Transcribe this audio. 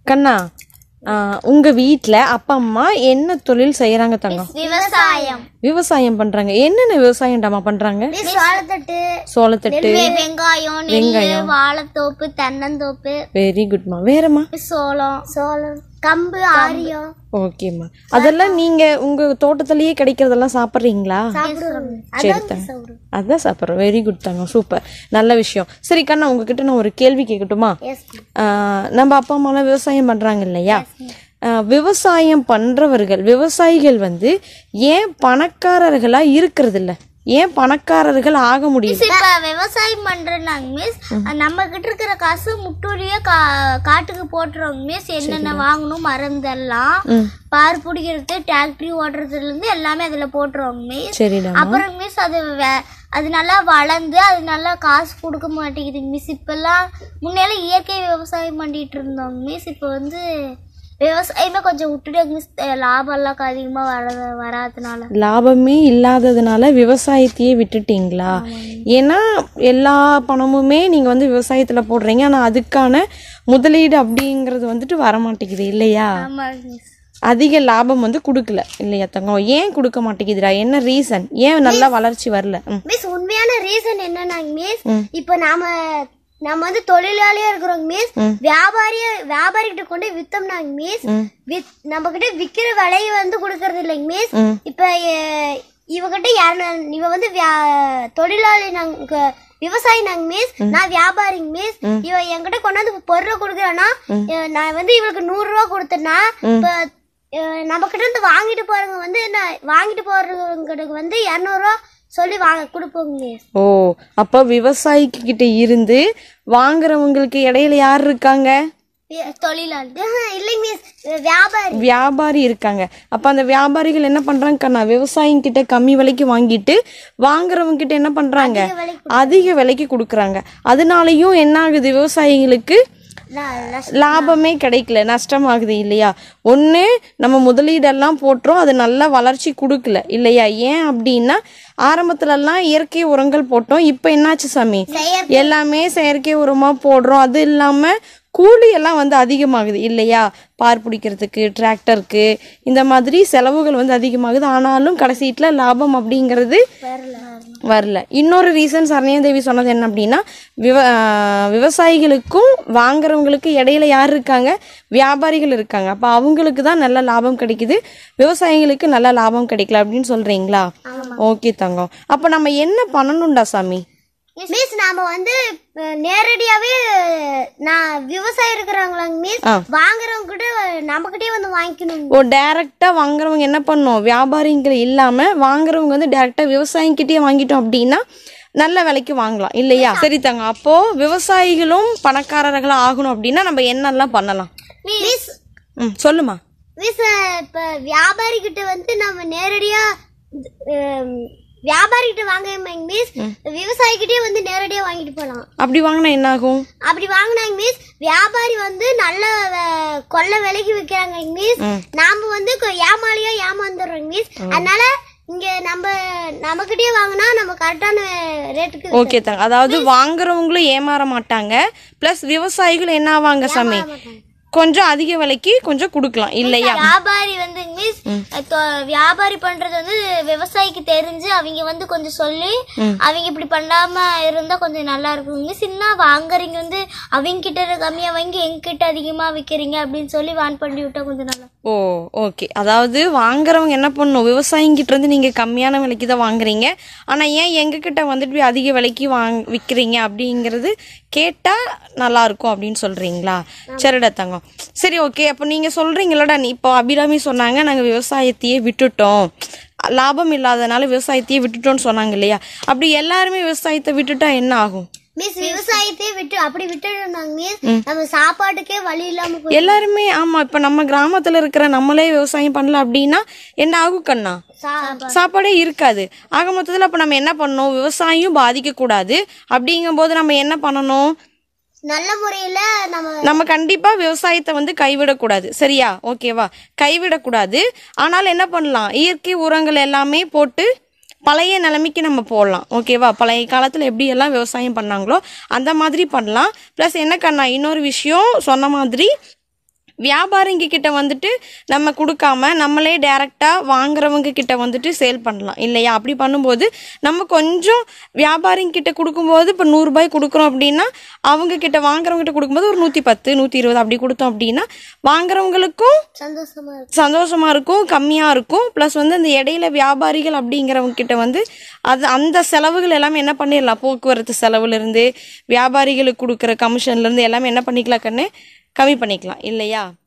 கண்ணா ஆ, உங்க வீட்ல அப்பா அம்மா என்ன தொழில் செய்யறாங்க தங்கம் விவசாயம் விவசாயம் பண்றாங்க என்னென்ன விவசாயம்டாமா பண்றாங்க சோளத்தட்டு சோளத்தட்டு வெங்காயம் நெல் வாழைத்தோப்பு தென்னந்தோப்பு வெரி குட்மா வேறம்மா சோளம் சோளம் கம்பு ஆரியம் ஓகேம்மா அதெல்லாம் நீங்க உங்க தோட்டத்திலேயே கிடைக்கிறதெல்லாம் சாப்பிட்றீங்களா சரி தங்க அதான் சாப்பிட்றோம் வெரி குட் தாங்க சூப்பர் நல்ல விஷயம் சரி கண்ணா உங்ககிட்ட நான் ஒரு கேள்வி கேட்கட்டுமா ஆஹ் நம்ம அப்பா அம்மாலாம் விவசாயம் பண்றாங்க இல்லையா ஆஹ் விவசாயம் பண்றவர்கள் விவசாயிகள் வந்து ஏன் பணக்காரர்களா இருக்கிறது இல்ல ஏன் பணக்காரர்கள் ஆக முடியல இப்ப விவசாயம் பண்றாங்க மிஸ் நம்ம கிட்ட இருக்கிற காசு முட்டூரியே கா காட்டுக்கு போட்டுறோங்க மிஸ் என்னென்ன வாங்கணும் மருந்தெல்லாம் பார் பிடிக்கிறது டிராக்டரி ஓட்டுறதுல இருந்து எல்லாமே அதுல போட்டுருவாங்க மிஸ் சரிடா அப்புறம் மிஸ் அது வே- அது நல்லா வளர்ந்து அது நல்லா காசு கொடுக்க மாட்டேங்குது மிஸ் இப்பெல்லாம் முன்னெல்லாம் இயற்கை விவசாயம் பண்ணிட்டு இருந்தோம் மிஸ் இப்போ வந்து விவசாயமே கொஞ்சம் விட்டுட்டு மிஸ் லாபம் எல்லாம் அதிகமா வர வராதனால லாபமே இல்லாததுனால விவசாயத்தையே விட்டுட்டீங்களா ஏன்னா எல்லா பணமுமே நீங்க வந்து விவசாயத்துல போடுறீங்க ஆனா அதுக்கான முதலீடு அப்படிங்கிறது வந்துட்டு வர மாட்டேங்குது இல்லையா ஆமா மிஸ் அதிக லாபம் வந்து கொடுக்கல இல்லையா தங்கம் ஏன் கொடுக்க மாட்டேங்குதுடா என்ன ரீசன் ஏன் நல்லா வளர்ச்சி வரல ம். மிஸ் உண்மையான ரீசன் என்னன்னா மிஸ் இப்போ நாம நம்ம வந்து தொழிலாளியா இருக்கிறோம் மிஸ் வியாபாரிய வியாபாரி கிட்ட கொண்டு போய் வித்தோம்னாங்க மிஸ் வித் நம்ம கிட்ட விக்கிற விலையை வந்து கொடுக்கறது இல்லைங்க மிஸ் இப்ப அஹ், இவகிட்ட யாரு இவ வந்து வியா- தொழிலாளி நாங்க விவசாயி நாங்க மிஸ் நான் வியாபாரிங்க மிஸ் இவ என்கிட்ட கொண்டாந்து பொருளை கொடுக்குறானா நான் வந்து இவளுக்கு நூறு ரூபா கொடுத்தேன்னா இப்ப அஹ், நம்ம கிட்ட இருந்து வாங்கிட்டு போறவங்க வந்து நான் வாங்கிட்டு போறவங்களுக்கு வந்து இரநூறுவா சொல்லி வாங்க கொடுப்போங்க மிஸ் ஓ அப்ப விவசாயிக்கு கிட்ட இருந்து வாங்குறவங்களுக்கு இடையில யார் இருக்காங்க தொழிலாளி ஆஹ், இல்லைங்க மிஸ் வியாபாரி வியாபாரி இருக்காங்க அப்ப அந்த வியாபாரிகள் என்ன பண்றாங்க கண்ணா விவசாயிங்க கிட்ட கம்மி விலைக்கு வாங்கிட்டு வாங்குறவங்க கிட்ட என்ன பண்றாங்க அதிக விலைக்கு கொடுக்குறாங்க அதனாலயும் என்ன ஆகுது விவசாயிகளுக்கு நான் லாபமே கிடைக்கல நஷ்டமாகுது இல்லையா ஒன்று நம்ம முதலீடெல்லாம் போட்டுறோம் அது நல்ல வளர்ச்சி கொடுக்கல இல்லையா ஏன் அப்படின்னா ஆரம்பத்துலலாம் இயற்கை உரங்கள் போட்டோம் இப்போ என்னாச்சு சாமி எல்லாமே செயற்கை உரமாக போடுறோம் அது இல்லாமல் கூலி எல்லாம் வந்து அதிகமாகுது இல்லையா பார் பிடிக்கிறதுக்கு டிராக்டருக்கு இந்த மாதிரி செலவுகள் வந்து அதிகமாகுது ஆனாலும் கடைசீட்டில் லாபம் அப்படிங்கிறது வரல இன்னொரு ரீசன் சரண்யாதேவி சொன்னது என்ன அப்படின்னா விவ ஆஹ் விவசாயிகளுக்கும் வாங்குறவங்களுக்கு இடையில யார் இருக்காங்க வியாபாரிகள் இருக்காங்க அப்போ அவங்களுக்கு தான் நல்ல லாபம் கிடைக்குது விவசாயிகளுக்கு நல்ல லாபம் கிடைக்கல அப்படின்னு சொல்றீங்களா ஓகே தங்கம் அப்போ நம்ம என்ன பண்ணணும்டா சாமி மிஸ் நாம வந்து அஹ், நேரடியாவே நான் விவசாயம் இருக்கிறாங்களாங்க மிஸ் ஆ. வாங்குறவங்க கிட்ட நம்ம கிட்டே வந்து வாங்கிக்கணும் ஓ டைரெக்டாக வாங்குறவங்க என்ன பண்ணணும் வியாபாரிங்கள் இல்லாமல் வாங்குறவங்க வந்து டைரெக்டாக விவசாயிங்கிட்டே வாங்கிட்டோம் அப்படின்னா நல்ல விலைக்கு வாங்கலாம் இல்லையா சரி தங்க அப்போ விவசாயிகளும் பணக்காரர்களா ஆகணும் அப்படின்னா நம்ம என்னெல்லாம் பண்ணலாம் மிஸ் ம் சொல்லுமா மிஸ் இப்ப வியாபாரி கிட்ட வந்து நம்ம நேரடியா அஹ், வியாபாரி கிட்ட வாங்க மிஸ் விவசாயி கிட்டே வந்து நேரடியா வாங்கிட்டு போலாம் அப்படி வாங்கினா என்ன ஆகும் அப்படி வாங்கினாங்க மிஸ் வியாபாரி வந்து நல்ல அஹ், கொள்ள விலைக்கு விற்கிறாங்க மிஸ் நாம வந்து கொ- ஏமாளியா ஏமாந்துடுறோம் மிஸ் அதனால இங்க நம்ம நம்மகிட்டயே வாங்கினா நம்ம கரெக்டான ரேட்டுக்கு ஓகே தாங்க அதாவது வாங்குறவங்களும் ஏமாற மாட்டாங்க ப்ளஸ் விவசாயிகள் என்ன ஆவாங்க சாமி கொஞ்சம் அதிக விலைக்கு கொஞ்சம் கொடுக்கலாம் இல்லையா வியாபாரி வந்து மிஸ் வியாபாரி பண்றது வந்து விவசாயிக்கு தெரிஞ்சு அவங்க வந்து கொஞ்சம் சொல்லி அவங்க இப்படி பண்ணாம இருந்தா கொஞ்சம் நல்லா இருக்கும் மிஸ் இன்னும் வாங்குறீங்க வந்து அவங்க கிட்ட கம்மியா வாங்கி எங்க கிட்ட அதிகமா விக்கிறீங்க அப்படின்னு சொல்லி வான் பண்ணி விட்டா கொஞ்சம் நல்லா ஓ ஓகே அதாவது வாங்குறவங்க என்ன பண்ணணும் விவசாயிங்கிட்ட இருந்து நீங்கள் கம்மியான விலைக்கு தான் வாங்குறீங்க ஆனால் ஏன் எங்ககிட்ட வந்துட்டு இப்படி அதிக விலைக்கு வாங் விற்கிறீங்க அப்படிங்கிறது கேட்டால் நல்லா இருக்கும் அப்படின்னு சொல்கிறீங்களா சரிடா தங்கம் சரி ஓகே அப்போ நீங்கள் சொல்கிறீங்களடா நீ இப்போ அபிராமி சொன்னாங்க நாங்கள் விவசாயத்தையே விட்டுட்டோம் லாபம் இல்லாதனால விவசாயத்தையே விட்டுட்டோம்னு சொன்னாங்க இல்லையா அப்படி எல்லாருமே விவசாயத்தை விட்டுட்டா என்ன ஆகும் மிஸ் விவசாயத்தையே விட்டு அப்படி விட்டுருந்தாங்க மிஸ் நம்ம சாப்பாட்டுக்கே வழி இல்லாம போய் எல்லாருமே ஆமாம் இப்போ நம்ம கிராமத்தில் இருக்கிற நம்மளே விவசாயம் பண்ணல அப்படின்னா என்ன ஆகும் கண்ணா சாப்பாடே இருக்காது ஆக மொத்தத்தில் அப்போ நம்ம என்ன பண்ணணும் விவசாயம் பாதிக்கக்கூடாது அப்படிங்கும்போது நம்ம என்ன பண்ணணும் நல்ல முறையில நம்ம நம்ம கண்டிப்பாக விவசாயத்தை வந்து கைவிடக்கூடாது சரியா ஓகேவா கைவிடக்கூடாது ஆனால் என்ன பண்ணலாம் இயற்கை உரங்கள் எல்லாமே போட்டு பழைய நிலைமைக்கு நம்ம போடலாம் ஓகேவா பழைய காலத்தில் எப்படி எல்லாம் விவசாயம் பண்ணாங்களோ அந்த மாதிரி பண்ணலாம் ப்ளஸ் என்ன கண்ணா இன்னொரு விஷயம் சொன்ன மாதிரி வியாபாரிங்க கிட்ட வந்துட்டு நம்ம கொடுக்காம நம்மளே டைரெக்டாக வாங்குறவங்க கிட்ட வந்துட்டு சேல் பண்ணலாம் இல்லையா அப்படி பண்ணும்போது நம்ம கொஞ்சம் வியாபாரிங்க கிட்ட கொடுக்கும்போது இப்போ நூறுரூபாய் கொடுக்குறோம் அப்படின்னா அவங்க கிட்ட வாங்குறவங்க கிட்ட கொடுக்கும்போது ஒரு நூற்றி பத்து நூற்றி இருபது அப்படி கொடுத்தோம் அப்படின்னா வாங்குறவங்களுக்கும் சந்தோஷமா இருக்கு சந்தோஷமா இருக்கும் கம்மியாக இருக்கும் ப்ளஸ் வந்து அந்த இடையில வியாபாரிகள் அப்படிங்கிறவங்க கிட்ட வந்து அது அந்த செலவுகள் எல்லாமே என்ன பண்ணிடலாம் போக்குவரத்து செலவுலேருந்து வியாபாரிகளுக்கு கொடுக்குற கமிஷன்லேருந்து எல்லாமே என்ன பண்ணிக்கலாம் கண்ணு கம்மி பண்ணிக்கலாம் இல்லையா